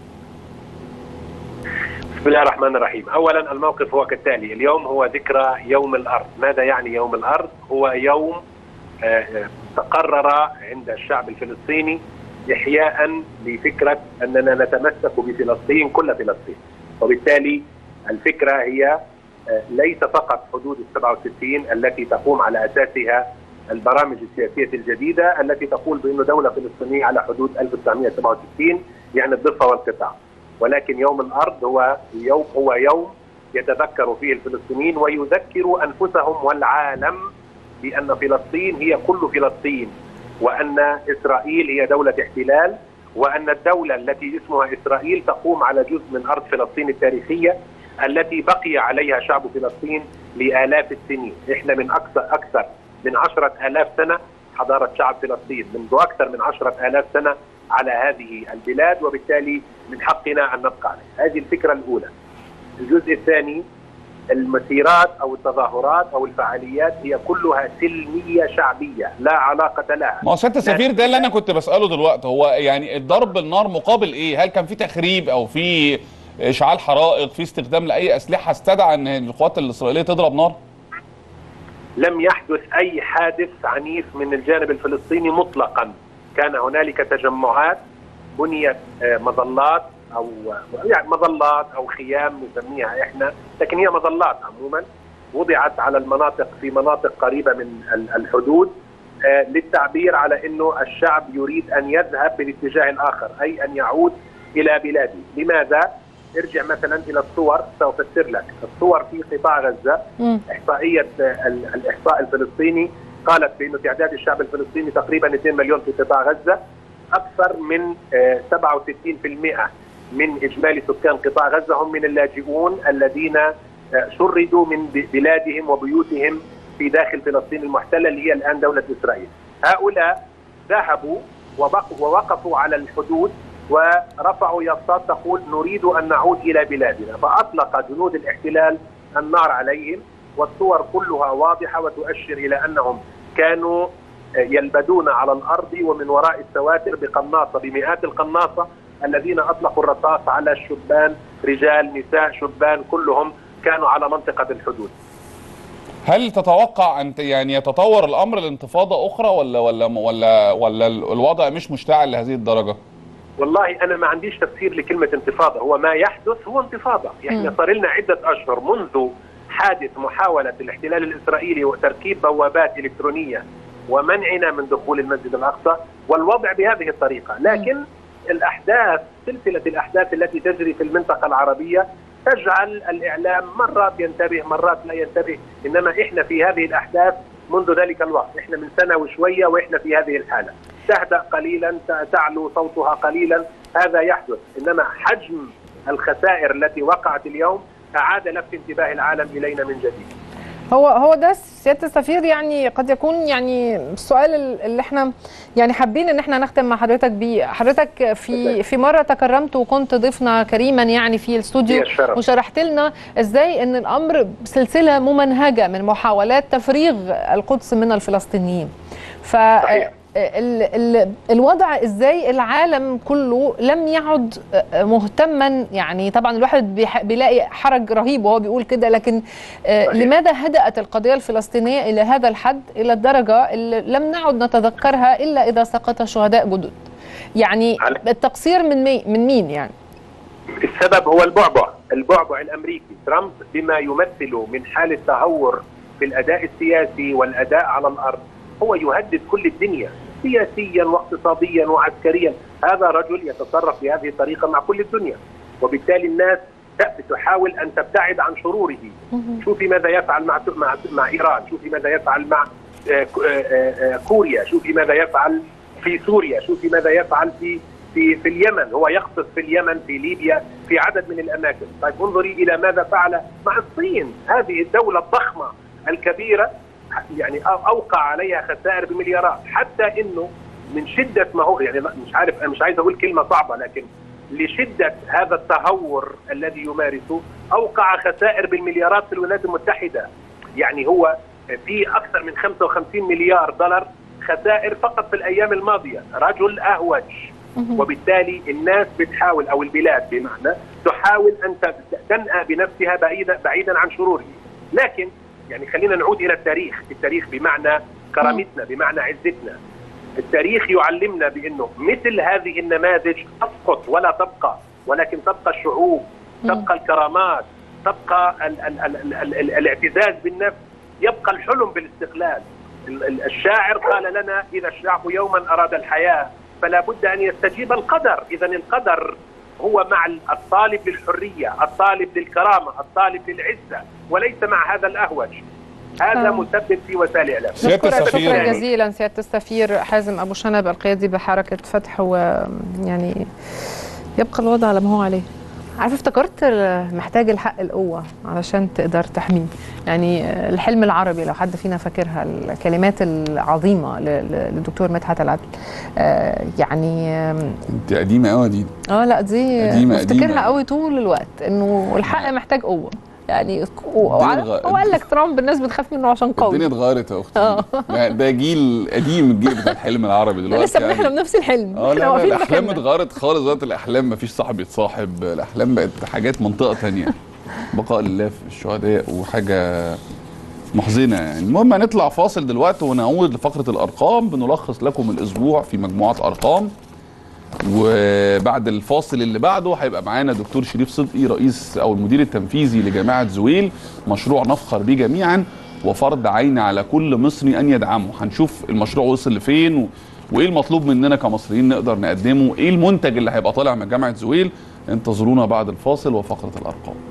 بسم الله الرحمن الرحيم اولا الموقف هو كالتالي اليوم هو ذكرى يوم الارض ماذا يعني يوم الارض هو يوم آه، آه، تقرر عند الشعب الفلسطيني احياء لفكره اننا نتمسك بفلسطين كل فلسطين وبالتالي الفكره هي آه، ليس فقط حدود ال 67 التي تقوم على اساسها البرامج السياسيه الجديده التي تقول بانه دوله فلسطينيه على حدود 1967 يعني الضفه والقطاع ولكن يوم الارض هو يوم هو يوم يتذكر فيه الفلسطينيين ويذكر انفسهم والعالم بان فلسطين هي كل فلسطين وان اسرائيل هي دوله احتلال وان الدوله التي اسمها اسرائيل تقوم على جزء من ارض فلسطين التاريخيه التي بقي عليها شعب فلسطين لالاف السنين، احنا من اكثر اكثر من عشرة آلاف سنه حضاره شعب فلسطين منذ اكثر من عشرة آلاف سنه على هذه البلاد وبالتالي من حقنا ان نبقى عليه، هذه الفكره الاولى. الجزء الثاني المسيرات او التظاهرات او الفعاليات هي كلها سلميه شعبيه لا علاقه لها ما هو سياده السفير ده اللي انا كنت بساله دلوقتي هو يعني الضرب النار مقابل ايه؟ هل كان في تخريب او في اشعال حرائق في استخدام لاي اسلحه استدعى ان القوات الاسرائيليه تضرب نار؟ لم يحدث اي حادث عنيف من الجانب الفلسطيني مطلقا كان هنالك تجمعات بنيت آه، مظلات او يعني مظلات او خيام نسميها احنا لكن هي مظلات عموما وضعت على المناطق في مناطق قريبه من ال- الحدود آه، للتعبير على انه الشعب يريد ان يذهب بالاتجاه الاخر اي ان يعود الى بلاده، لماذا؟ ارجع مثلا الى الصور سافسر لك، الصور في قطاع غزه مم. احصائيه ال- الاحصاء الفلسطيني قالت بانه تعداد الشعب الفلسطيني تقريبا 2 مليون في قطاع غزه اكثر من آه، 67% من اجمالي سكان قطاع غزه هم من اللاجئون الذين آه، شردوا من ب- بلادهم وبيوتهم في داخل فلسطين المحتله اللي هي الان دوله اسرائيل. هؤلاء ذهبوا وبق- ووقفوا على الحدود ورفعوا يافطات تقول نريد ان نعود الى بلادنا، فاطلق جنود الاحتلال النار عليهم والصور كلها واضحه وتؤشر الى انهم كانوا يلبدون على الارض ومن وراء السواتر بقناصه بمئات القناصه الذين اطلقوا الرصاص على الشبان رجال نساء شبان كلهم كانوا على منطقه الحدود. هل تتوقع ان ت- يعني يتطور الامر لانتفاضه اخرى ولا ولا ولا ولا الوضع مش مشتعل لهذه الدرجه؟ والله انا ما عنديش تفسير لكلمه انتفاضه، هو ما يحدث هو انتفاضه، يعني مم. صار لنا عده اشهر منذ حادث محاوله الاحتلال الاسرائيلي وتركيب بوابات الكترونيه ومنعنا من دخول المسجد الاقصى والوضع بهذه الطريقه، لكن الاحداث سلسله الاحداث التي تجري في المنطقه العربيه تجعل الاعلام مرات ينتبه مرات لا ينتبه، انما احنا في هذه الاحداث منذ ذلك الوقت، احنا من سنه وشويه واحنا في هذه الحاله. تهدأ قليلا ت- تعلو صوتها قليلا هذا يحدث انما حجم الخسائر التي وقعت اليوم اعاد لفت انتباه العالم الينا من جديد هو هو ده سياده السفير يعني قد يكون يعني السؤال اللي احنا يعني حابين ان احنا نختم مع حضرتك بيه حضرتك في في مره تكرمت وكنت ضيفنا كريما يعني في الاستوديو لي الشرف. وشرحت لنا ازاي ان الامر سلسله ممنهجه من محاولات تفريغ القدس من الفلسطينيين ف صحيح. ال ال الوضع ازاي العالم كله لم يعد مهتما يعني طبعا الواحد بيح- بيلاقي حرج رهيب وهو بيقول كده لكن آه، صحيح. لماذا هدأت القضية الفلسطينية إلى هذا الحد إلى الدرجة اللي لم نعد نتذكرها إلا إذا سقط شهداء جدد يعني على- التقصير من مي من مين يعني السبب هو البعبع البعبع الامريكي ترامب بما يمثله من حاله تهور في الاداء السياسي والاداء على الارض هو يهدد كل الدنيا سياسيا واقتصاديا وعسكريا هذا رجل يتصرف بهذه الطريقه مع كل الدنيا وبالتالي الناس تحاول ان تبتعد عن شروره شوفي ماذا يفعل مع مع مع ايران شوفي ماذا يفعل مع كوريا شوفي ماذا يفعل في سوريا شوفي ماذا يفعل في في في اليمن هو يقصف في اليمن في ليبيا في عدد من الاماكن طيب انظري الى ماذا فعل مع الصين هذه الدوله الضخمه الكبيره يعني اوقع عليها خسائر بمليارات حتى انه من شده ما هو يعني مش عارف انا مش عايز اقول كلمه صعبه لكن لشده هذا التهور الذي يمارسه اوقع خسائر بالمليارات في الولايات المتحده يعني هو في اكثر من 55 مليار دولار خسائر فقط في الايام الماضيه رجل اهوج وبالتالي الناس بتحاول او البلاد بمعنى تحاول ان تنأى بنفسها بعيدا بعيدا عن شروره لكن يعني خلينا نعود الى التاريخ التاريخ بمعنى كرامتنا بمعنى عزتنا التاريخ يعلمنا بانه مثل هذه النماذج تسقط ولا تبقى ولكن تبقى الشعوب تبقى الكرامات تبقى ال ال ال ال ال الاعتزاز بالنفس يبقى الحلم بالاستقلال الشاعر قال لنا اذا الشعب يوما اراد الحياه فلا بد ان يستجيب القدر اذا القدر هو مع الطالب للحريه الطالب للكرامه الطالب للعزه وليس مع هذا الاهوج هذا آه. مسبب في وسائل الاعلام نشكرك السفير. شكرا جزيلا سياده السفير حازم ابو شنب القيادي بحركه فتح ويعني يبقى الوضع على ما هو عليه عارف افتكرت محتاج الحق القوة علشان تقدر تحميه يعني الحلم العربي لو حد فينا فاكرها الكلمات العظيمة ل- ل- للدكتور مدحت العدل آه، يعني آم، انت قديمه قوي دي اه لا دي قديمة- بفتكرها قديمة. قوي طول الوقت انه الحق محتاج قوه يعني هو الدنيا هو قال لك ترامب الناس بتخاف منه عشان قوي الدنيا اتغيرت يا اختي آه. يعني ده جيل قديم الجيل بتاع الحلم العربي دلوقتي لسه يعني. بنحلم نفس الحلم اه احنا لا, لا واقفين الاحلام مكاننا. اتغيرت خالص دلوقتي الاحلام مفيش صاحب يتصاحب الاحلام بقت حاجات منطقه تانية بقاء لله في الشهداء وحاجه محزنه يعني المهم هنطلع فاصل دلوقتي ونعود لفقره الارقام بنلخص لكم الاسبوع في مجموعه ارقام وبعد الفاصل اللي بعده هيبقى معانا دكتور شريف صدقي رئيس او المدير التنفيذي لجامعه زويل مشروع نفخر به جميعا وفرض عين على كل مصري ان يدعمه هنشوف المشروع وصل لفين و... وايه المطلوب مننا كمصريين نقدر نقدمه ايه المنتج اللي هيبقى طالع من جامعه زويل انتظرونا بعد الفاصل وفقره الارقام